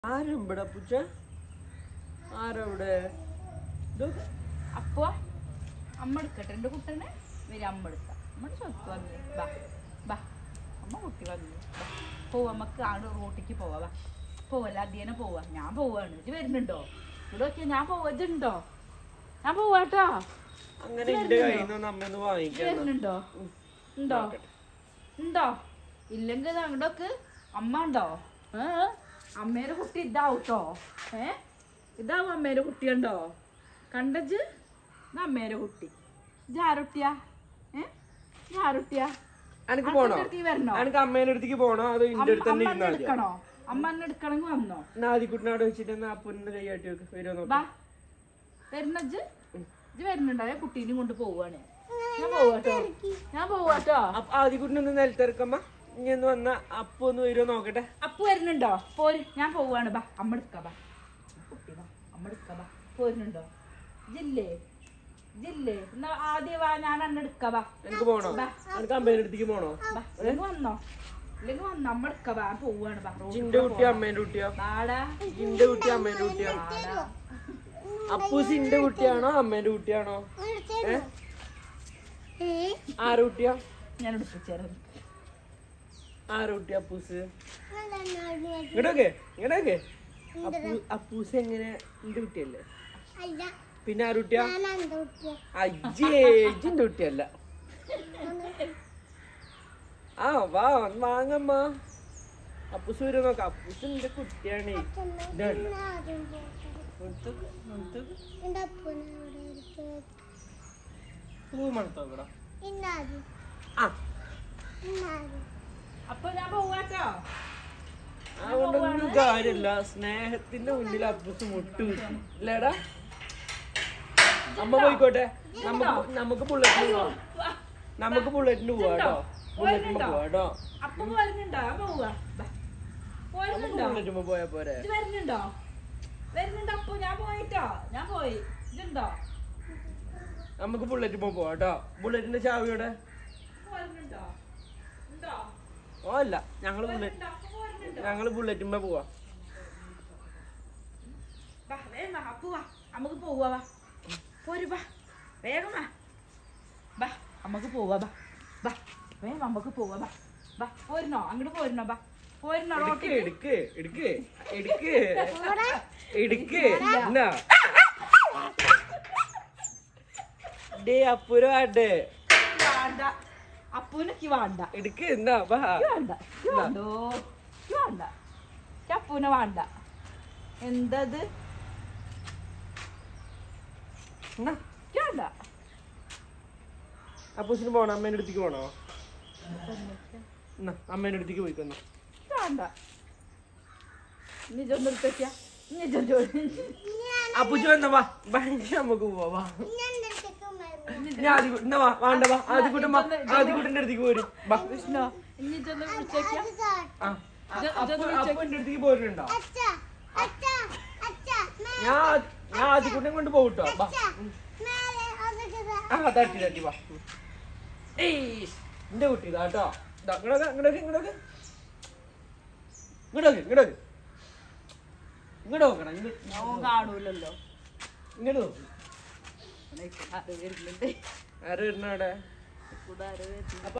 ആരമ്പടാ പൂച്ച ആരവിടെ ഇതൊക്കെ അപ്പോ അമ്മ എടുക്കട്ടെ എന്റെ കുട്ടനെ വരും അമ്മ എടുക്കാം അമ്മ സ്വത്ത് വന്നു ബാ ബാ അമ്മ കുട്ടി വന്നു ബാ പോവാ നമുക്ക് ആട് റോട്ടിക്ക് പോവാ ബാ പോവല്ല അധ്യയനം പോവാ ഞാൻ പോവാണ് ഇത് വരുന്നുണ്ടോ ഇവിടെ നോക്കിയാ ഞാൻ പോവാ ഇതുണ്ടോ ഞാൻ പോവാട്ടോ അങ്ങനെ എന്റെ കയ്യിൽ നിന്ന് അമ്മയൊന്ന് ഇത് വാങ്ങിക്കാൻ വരുന്നുണ്ടോ ഉണ്ടോ ഉണ്ടോ ഇല്ലെങ്കിൽ അങ്ങോട്ടൊക്കെ അമ്മ ഉണ്ടോ ഏ അമ്മേരെ കുട്ടി ഇതാവട്ടോ ഏ ഇതാവും അമ്മേരെ കുട്ടി ഉണ്ടോ കണ്ടജ് ഇത് അമ്മേരെ കുട്ടി ഇത് ആരൊട്ടിയാ ഏ ഇത് ആരൊട്ടിയാ എനിക്ക് പോണോ അച്ഛൻ്റെ അടുത്തേക്ക് വരണോ എനിക്ക് അമ്മേന്റെ അടുത്തേക്ക് പോണോ അതോ ഇന്റെ അടുത്ത് തന്നെ അമ്മ എന്നെ ഇരുന്നാ മതിയോ എടുക്കണോ അമ്മ എന്നെ എടുക്കണമെങ്കിൽ വന്നോ നാദിക്കുട്ടിനോട് വെച്ചിട്ട് എന്നാ അപ്പുന്റെ കൈയാട്ടി വെക്ക് വരുമോ ബാ നോക്കാം വരുന്നജ് ഇജ് വരുന്നുണ്ടോ ഞാൻ കുട്ടീനെയും കൊണ്ട് പോവാണ് ഞാൻ പോവാട്ടോ ഞാൻ പോവാട്ടോ ആദ്യക്കുട്ടിനൊന്ന് നിലത്തിറക്കമ്മ ഇനി ഒന്ന് വന്ന അപ്പു ഒന്ന് വരുമോ നോക്കട്ടെ അപ്പു വരുന്നുണ്ടോ പോര് ഞാൻ പോവാണ് ബാ അമ്മ എടുക്ക ബാ കുട്ടി ബാ അമ്മ എടുക്ക ബാ പോരുന്നുണ്ടോ ജില്ലേ ജില്ലേ എന്നാ ആദ്യം വാ ഞാൻ അണ്ണ എടുക്ക ബാ എനിക്ക് പോണോ എനിക്ക് അമ്മേന്റെ അടുത്തേക്ക് പോണോ ബാ ഇല്ലെങ്കിൽ വന്നോ ഇല്ലെങ്കിൽ വന്നോ അമ്മ എടുക്ക ബാ ഞാൻ പോവാണ് ബാ റോഡിൽ ജിന്റെ കുട്ടി അമ്മേന്റെ കുട്ടിയോ ബാടാ ജിന്റെ കുട്ടി അമ്മേന്റെ കുട്ടിയോ ബാടാ അപ്പൂസിന്റെ കുട്ടിയാണോ അമ്മേന്റെ കുട്ടിയാണോ ഏ ആറ് കുട്ടിയാ ഞാൻ എടുപ്പിച്ചേരാം ആറ് കുട്ടി അപ്പൂസ് ഇങ്ങോട്ടൊക്കെ ഇങ്ങോട്ടൊക്കെ അപ്പൂ അപ്പൂസ് എങ്ങനെ എന്റെ കുട്ടിയല്ലേ പിന്നെ ആറ് കുട്ടിയാ അജ്ജേ ഇജിന്റെ കുട്ടിയല്ല ആ വാ വന്ന് വാങ്ങമ്മ അപ്പൂസ് വരും നോക്കാം അപ്പൂസ് എന്റെ കുട്ടിയാണ് ഇതാണ്. കൊടുത്തോക്ക്, കൊടുത്തോക്ക്. പൂ മണത്തോക്കടാ ആ അപ്പൊ ഞാൻ പോവാട്ടോ അതുകൊണ്ടൊന്നും കാര്യമില്ല സ്നേഹത്തിന്റെ മുന്നിൽ അപ്പൂസ് മുട്ടു ഇല്ലേടാ അമ്മ പോയിക്കോട്ടെ നമുക്ക് നമുക്ക് ബുള്ളറ്റിന് പോവാം നമുക്ക് ബുള്ളറ്റിന് പോവാട്ടോ ബുള്ളറ്റിന് പോവാട്ടോ അപ്പൊ വരുന്നുണ്ടോ ഞാൻ പോവാ ബാ. പോരുന്നുണ്ടോ ബുള്ളറ്റിന് പോയാ പോരെ ഇത് വരുന്നുണ്ടോ വരുന്നുണ്ടോ അപ്പൊ ഞാൻ പോയിട്ടോ ഞാൻ പോയി ഇതുണ്ടോ നമുക്ക് ബുള്ളറ്റ് പോവാട്ടോ ബുള്ളറ്റിന്റെ ചാവിയോടെ പോരുന്നുണ്ടോ ഉണ്ടോ ഓ അല്ല ഞങ്ങള് ബുള്ളറ്റ് ഉണ്ടോ? അപ്പൊ പോരുന്നുണ്ടോ ഞങ്ങള് ബുള്ളറ്റിന്മേ പോവാ ബാ, വേഗം വാ, അപ്പു വാ. നമുക്ക് പോവാ വാ. പോര് ബാ വേഗം വാ ബാ നമുക്ക് പോവാ ബാ ബാ വേഗം നമുക്ക് പോവാ ബാ ബാ പോരുന്നോ അങ്ങോട്ട് പോരുന്നോ ബാ പോരുന്നോ എടുക്ക് റോട്ടിൽ എടുക്ക് എടുക്ക് എടുക്ക് എടുക്ക് എന്നാ ഡേ അപ്പുര വാണ്ടേ വേണ്ട അപ്പൂനക്ക് വേണ്ട എടുക്ക് എന്നാ വാ ഇക്ക് വേണ്ട ഇക്ക് വേണ്ടോ ഇക്ക് വേണ്ട ഇക്ക് അപ്പൂനെ വേണ്ട എന്തത് എന്നാ ഇക്ക് വേണ്ട അപ്പൂസിന് പോണോ അമ്മേന്റെ അടുത്തേക്ക് പോണോ എന്നാ അമ്മേന്റെ അടുത്തേക്ക് പോയിക്കൊന്നു ഇക്ക് വേണ്ട നിജൊന്നും എടുത്തേക്കാ നിജോ അപ്പൂച്ചി വന്നാ വാ ഭയങ്കര നമുക്ക് പോവാ ഞാൻ ആദ്യ എന്നാ വാ വേണ്ട വാ ആദ്യക്കൂട്ടം വാ ആദ്യക്കൂട്ടന്റെ അടുത്തേക്ക് പോരും വാ കൃഷ്ണ നിജൊന്ന് വിളിച്ചേക്കാ ആ അപ്പു അപ്പന്റെ അടുത്തേക്ക് പോരുന്നുണ്ടോ ഞാൻ ഞാൻ ആദ്യക്കൂട്ടം കൊണ്ട് പോകട്ടോ വാ ആ തട്ടി തട്ടി വാ ഏയ് എന്റെ കുട്ടി ഇതാ കേട്ടോ ഇതാ, ഇങ്ങടൊക്കെ ഇങ്ങടൊക്കെ ഇങ്ങടൊക്കെ ഇങ്ങടൊക്കെ ഇങ്ങടൊക്കെ ഇങ്ങോട്ട് നോക്കണം ഇങ്ങോട്ട് ഞാൻ കാണൂലല്ലോ ഇങ്ങോട്ട് നോക്ക് അത് വരുന്നുണ്ട് ആര് വരുന്ന അവിടെ കൂടെ ആരോ വരുന്നുണ്ട്